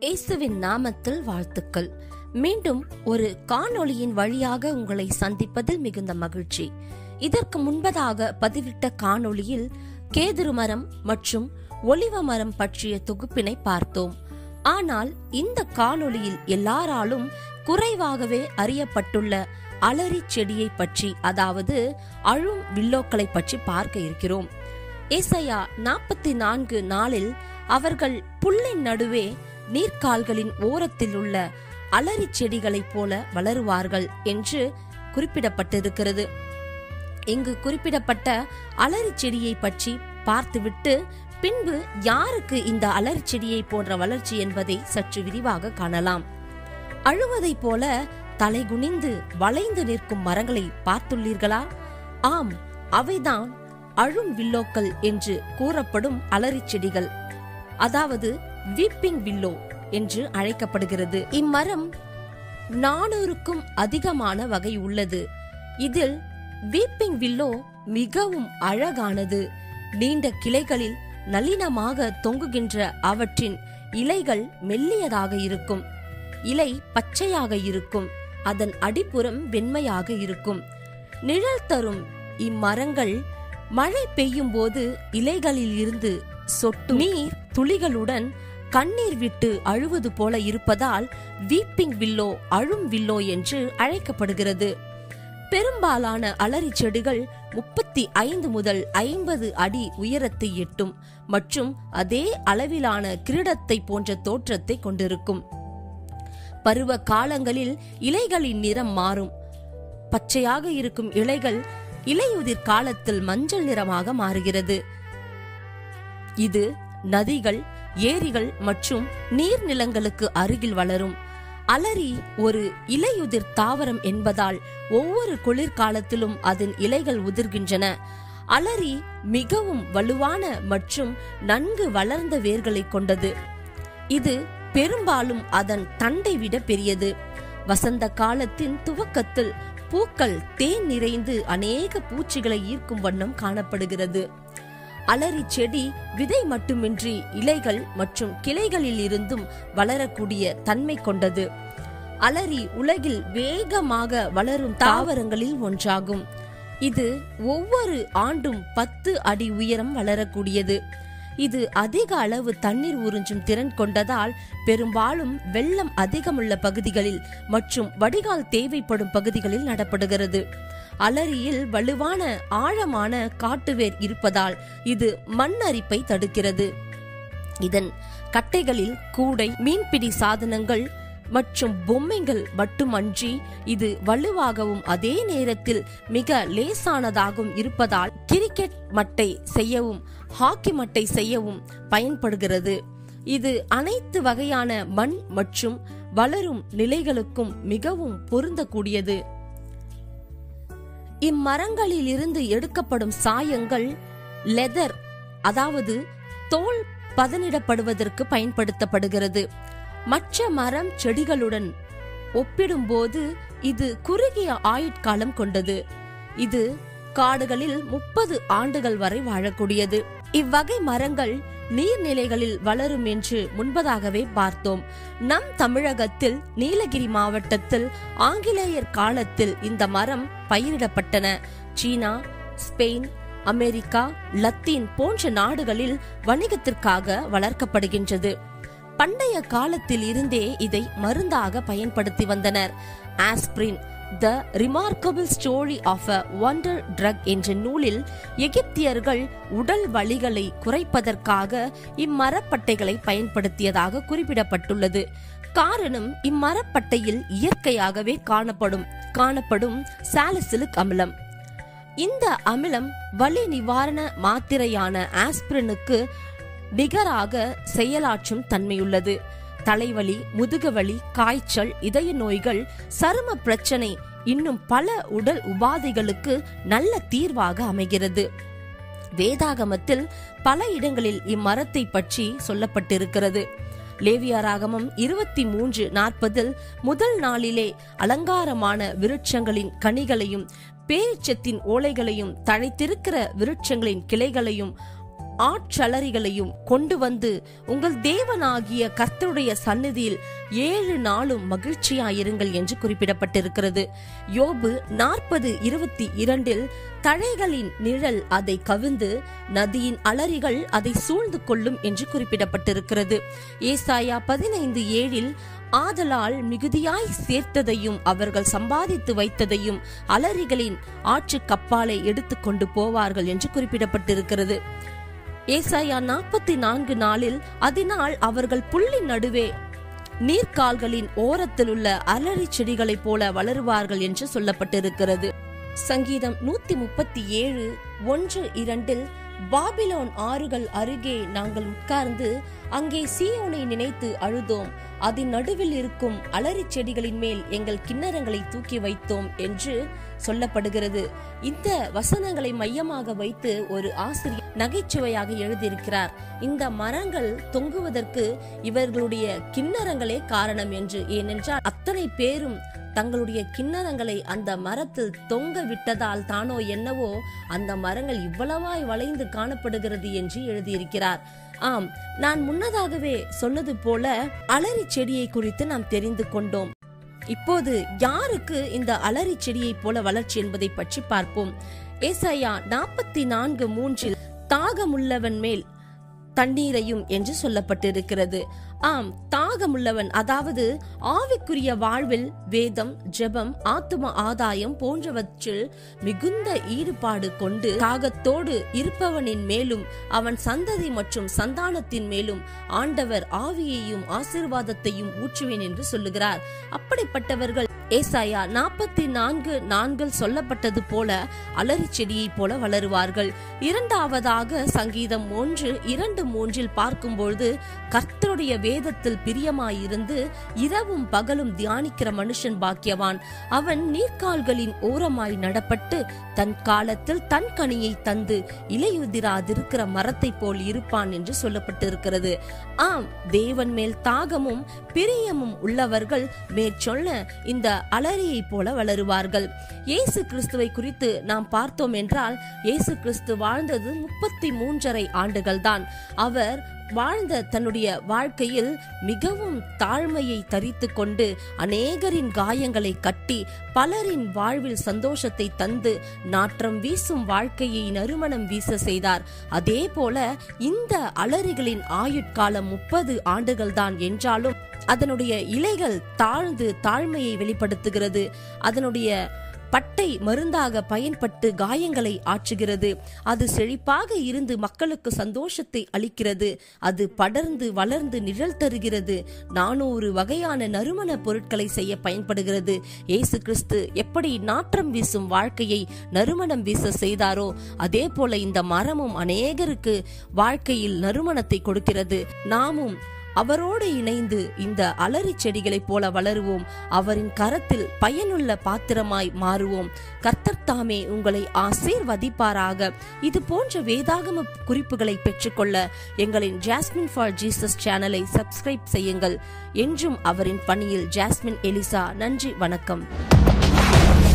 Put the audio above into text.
இயேசுவின் நாமத்தில் வாழ்த்துக்கள் மீண்டும் ஒரு காணொளியின் வழியாக உங்களை சந்திப்பதில் மிகுந்த மகிழ்ச்சி இதற்கு முன்பதாக பதிவிட்ட காணொளியில் கேதுரு மரம் மற்றும் ஒலிவ மரம் பற்றிய தொகுப்பினை பார்த்தோம் ஆனால் இந்த காணொளியில் எல்லாராலும் குறைவாகவே அறியப்பட்டுள்ள அலரி செடியை பற்றி அதாவது அழும் வில்லோக்களை பற்றி பார்க்க இருக்கிறோம் ஏசையா நாற்பத்தி நான்கு நாளில் அவர்கள் புல்லின் நடுவே நீர்க்கால்களின் ஓரத்தில் உள்ள அலரி செடிகளைப் போல வளருவார்கள் என்று குறிப்பிடப்பட்டிருக்கிறது இங்கு குறிப்பிடப்பட்ட அலரி செடியை பற்றி பார்த்துவிட்டு பின்பு யாருக்கு இந்த அலரி செடியை போன்ற வளர்ச்சி என்பதை சற்று விரிவாக காணலாம் அழுவதைப் போல தலைகுனிந்து வளைந்து நிற்கும் மரங்களை பார்த்துள்ளீர்களா ஆம் அவைதான் அழும் வில்லோக்கள் என்று கூறப்படும் அலரி செடிகள் அதாவது வீப்பிங் வில்லோ என்று அழைக்கப்படுகிறது இம்மரம் நானூறுக்கும் அதிகமான வகை உள்ளது இதில் வீப்பிங் வில்லோ மிகவும் அழகானது நீண்ட கிளைகளில் நளினமாக தொங்குகின்ற அவற்றின் இலைகள் மெல்லியதாக இருக்கும் இலை பச்சையாக இருக்கும் அதன் அடிப்புறம் வெண்மையாக இருக்கும் நிழல் தரும் இம்மரங்கள் மழை பெய்யும் போது இலைகளில் இருந்து சொட்டு நீர் துளிகளுடன் கண்ணீர் விட்டு அழுவது போல இருப்பதால் வீப்பிங் வில்லோ அழும் வில்லோ என்று அழைக்கப்படுகிறது பெரும்பாலான அலரி செடிகள் முப்பத்தி ஐந்து முதல் ஐம்பது அடி உயரத்தை எட்டும் மற்றும் அதே அளவிலான கிரீடத்தை போன்ற தோற்றத்தை கொண்டிருக்கும் பருவ காலங்களில் இலைகளின் நிறம் மாறும் பச்சையாக இருக்கும் இலைகள் இலையுதிர் காலத்தில் மஞ்சள் நிறமாக மாறுகிறது இது நதிகள் ஏரிகள் மற்றும் நீர்நிலங்களுக்கு அருகில் வளரும் அலரி ஒரு இலையுதிர் தாவரம் என்பதால் ஒவ்வொரு குளிர்காலத்திலும் அதன் இலைகள் உதிர்கின்றன அலரி மிகவும் வலுவான மற்றும் நன்கு வளர்ந்த வேர்களை கொண்டது இது பெரும்பாலும் அதன் தண்டை விட பெரியது வசந்த காலத்தின் துவக்கத்தில் பூக்கள் தேன் நிறைந்து அநேக பூச்சிகளை ஈர்க்கும் வண்ணம் காணப்படுகிறது அலரி செடி விதை மட்டுமின்றி இலைகள் மற்றும் கிளைகளில் இருந்தும் வளரக்கூடிய தன்மை கொண்டது அலரி உலகில் வேகமாக வளரும் தாவரங்களில் ஒன்றாகும் இது ஒவ்வொரு ஆண்டும் பத்து அடி உயரம் வளரக்கூடியது இது அதிக அளவு தண்ணீர் உறிஞ்சும் திறன் கொண்டதால் பெரும்பாலும் வெள்ளம் அதிகமுள்ள பகுதிகளில் மற்றும் வடிகால் தேவைப்படும் பகுதிகளில் நடப்படுகிறது அலரியில் வலுவான ஆழமான காட்டுவேர் இருப்பதால் இது மண் அரிப்பை தடுக்கிறது இதன் கட்டைகளில் கூடை மீன்பிடி சாதனங்கள் மற்றும் பொம்மைகள் மட்டுமன்றி இது வலுவாகவும் அதே நேரத்தில் மிக லேசானதாகவும் இருப்பதால் கிரிக்கெட் மட்டை செய்யவும் ஹாக்கி மட்டை செய்யவும் பயன்படுகிறது இது அனைத்து வகையான மண் மற்றும் வளரும் நிலைகளுக்கும் மிகவும் பொருந்தக்கூடியது இம்மரங்களில் இருந்து எடுக்கப்படும் சாயங்கள் லெதர் அதாவது தோல் பதனிடப்படுவதற்கு பயன்படுத்தப்படுகிறது மற்ற மரம் செடிகளுடன் ஒப்பிடும்போது இது குறுகிய ஆயுட்காலம் கொண்டது இது காடுகளில் முப்பது ஆண்டுகள் வரை வாழக்கூடியது இவ்வகை மரங்கள் நீர்நிலைகளில் வளரும் என்று முன்பதாகவே பார்த்தோம் நம் தமிழகத்தில் நீலகிரி மாவட்டத்தில் ஆங்கிலேயர் காலத்தில் இந்த மரம் பயிரிடப்பட்டன சீனா ஸ்பெயின் அமெரிக்கா லத்தீன் போன்ற நாடுகளில் வணிகத்திற்காக வளர்க்கப்படுகின்றது பண்டைய காலத்தில் இருந்தே இதை மருந்தாக பயன்படுத்தி வந்தனர் aspirin the remarkable story of a wonder drug என்ற நூலில் எகிப்தியர்கள் உடல் வலிகளை குறைப்பதற்காக இம்மரப்பட்டைகளை பயன்படுத்தியதாக குறிப்பிடப்பட்டுள்ளது காரணம் இம்மரப்பட்டையில் இயற்கையாகவே காணப்படும் காணப்படும் சாலிசிலிக் அமிலம் இந்த அமிலம் வலி நிவாரண மாத்திரையான ஆஸ்பிரினுக்கு நிகராக செயலாற்றும் தன்மையுள்ளது தலைவலி முதுகுவலி காய்ச்சல் இதய நோய்கள் சரும பிரச்சனை இன்னும் பல உடல் உபாதைகளுக்கு நல்ல தீர்வாக அமைகிறது வேதாகமத்தில் பல இடங்களில் இம்மரத்தை பற்றி சொல்லப்பட்டிருக்கிறது லேவியாராகமம் இருபத்தி மூன்று நாற்பதில் முதல் நாளிலே அலங்காரமான விருட்சங்களின் கனிகளையும் பேரிச்சத்தின் ஓலைகளையும் தழைத்திருக்கிற விருட்சங்களின் கிளைகளையும் ஆட்சலரிகளையும் கொண்டு வந்து உங்கள் தேவனாகிய கர்த்தருடைய சந்நிதியில் ஏழு நாளும் மகிழ்ச்சியாயிருங்கள் என்று குறிப்பிடப்பட்டிருக்கிறது யோபு நாற்பது இருபத்தி இரண்டில் தழைகளின் நிழல் அதை கவிழ்ந்து நதியின் அலறிகள் அதை சூழ்ந்து கொள்ளும் என்று குறிப்பிடப்பட்டிருக்கிறது ஏசாயா பதினைந்து ஏழில் ஆதலால் மிகுதியாய் சேர்த்ததையும் அவர்கள் சம்பாதித்து வைத்ததையும் அலரிகளின் ஆற்று கப்பாலை எடுத்துக்கொண்டு போவார்கள் என்று குறிப்பிடப்பட்டிருக்கிறது ஏசாயா நாற்பத்தி நான்கு நாளில் அதனால் அவர்கள் புள்ளி நடுவே நீர்க்கால்களின் ஓரத்தில் உள்ள அலரி செடிகளைப் போல வளருவார்கள் என்று சொல்லப்பட்டிருக்கிறது சங்கீதம் நூத்தி முப்பத்தி ஏழு ஒன்று இரண்டில் பாபிலோன் ஆறுகள் அருகே நாங்கள் உட்கார்ந்து அங்கே சீயோனை நினைத்து அழுதோம் அதன் நடுவில் இருக்கும் அலரி செடிகளின் மேல் எங்கள் கிண்ணறங்களை தூக்கி வைத்தோம் என்று சொல்லப்படுகிறது இந்த வசனங்களை மையமாக வைத்து ஒரு ஆசிரியர் நகைச்சுவையாக எழுதியிருக்கிறார் இந்த மரங்கள் தொங்குவதற்கு இவர்களுடைய கிண்ணறங்களே காரணம் என்று ஏனென்றால் அத்தனை பேரும் தங்களுடைய கிண்ணறங்களை அந்த மரத்தில் தொங்க விட்டதால் தானோ என்னவோ அந்த மரங்கள் இவ்வளவாய் வளைந்து காணப்படுகிறது என்று எழுதியிருக்கிறார் ஆம் நான் முன்னதாகவே சொன்னது போல அலரி செடியை குறித்து நாம் தெரிந்து கொண்டோம் இப்போது யாருக்கு இந்த அலரி செடியை போல வளர்ச்சி என்பதை பற்றி பார்ப்போம் ஏசாயா நாற்பத்தி நான்கு மூன்றில் தாகமுள்ளவன் மேல் தண்ணீரையும் என்று சொல்லப்பட்டிருக்கிறது ஆம் தாகமுள்ளவன் அதாவது ஆவிக்குரிய வாழ்வில் வேதம் ஜெபம் ஆத்தும ஆதாயம் போன்றவற்றில் மிகுந்த ஈடுபாடு கொண்டு தாகத்தோடு இருப்பவனின் மேலும் அவன் சந்ததி மற்றும் சந்தானத்தின் மேலும் ஆண்டவர் ஆவியையும் ஆசீர்வாதத்தையும் ஊற்றுவேன் என்று சொல்லுகிறார் அப்படிப்பட்டவர்கள் ஏசாயா நாற்பத்தி நான்கு நான்கில் சொல்லப்பட்டது போல அலரி செடியை போல வளருவார்கள் இரண்டாவதாக சங்கீதம் ஒன்று இரண்டு மூன்றில் பார்க்கும்பொழுது கர்த்தருடைய வேதத்தில் பிரியமாயிருந்து இரவும் பகலும் தியானிக்கிற மனுஷன் பாக்கியவான் அவன் நீர்க்கால்களின் ஓரமாய் நடப்பட்டு தன் காலத்தில் தன் கனியை தந்து இலையுதிராதிருக்கிற மரத்தை போல் இருப்பான் என்று சொல்லப்பட்டிருக்கிறது ஆம் தேவன் மேல் தாகமும் பிரியமும் உள்ளவர்கள் மேற்சொல்ல இந்த அலரியை போல வளருவார்கள் இயேசு கிறிஸ்துவை குறித்து நாம் பார்த்தோம் என்றால் இயேசு கிறிஸ்து வாழ்ந்தது முப்பத்தி மூன்றரை ஆண்டுகள்தான் அவர் வாழ்ந்த தன்னுடைய வாழ்க்கையில் மிகவும் தாழ்மையை தரித்து கொண்டு அநேகரின் காயங்களை கட்டி பலரின் வாழ்வில் சந்தோஷத்தை தந்து நாற்றம் வீசும் வாழ்க்கையை நறுமணம் வீச செய்தார் அதே போல இந்த அலறிகளின் ஆயுட்காலம் முப்பது ஆண்டுகள் தான் என்றாலும் அதனுடைய இலைகள் தாழ்ந்து தாழ்மையை வெளிப்படுத்துகிறது அதனுடைய பட்டை மருந்தாக பயன்பட்டு காயங்களை ஆற்றுகிறது அது செழிப்பாக இருந்து மக்களுக்கு சந்தோஷத்தை அளிக்கிறது அது படர்ந்து வளர்ந்து நிழல் தருகிறது நானூறு வகையான நறுமண பொருட்களை செய்ய பயன்படுகிறது இயேசு கிறிஸ்து எப்படி நாற்றம் வீசும் வாழ்க்கையை நறுமணம் வீச செய்தாரோ அதே போல இந்த மரமும் அநேகருக்கு வாழ்க்கையில் நறுமணத்தை கொடுக்கிறது நாமும் அவரோடு இணைந்து இந்த அலரி செடிகளைப் போல வளருவோம் அவரின் கரத்தில் பயனுள்ள பாத்திரமாய் மாறுவோம் கர்த்தர் தாமே உங்களை ஆசீர்வதிப்பாராக இது போன்ற வேதாகம குறிப்புகளை பெற்றுக்கொள்ள எங்களின் ஜாஸ்மின் ஃபார் ஜீசஸ் சேனலை சப்ஸ்கிரைப் செய்யுங்கள் என்றும் அவரின் பணியில் ஜாஸ்மின் எலிசா நன்றி வணக்கம்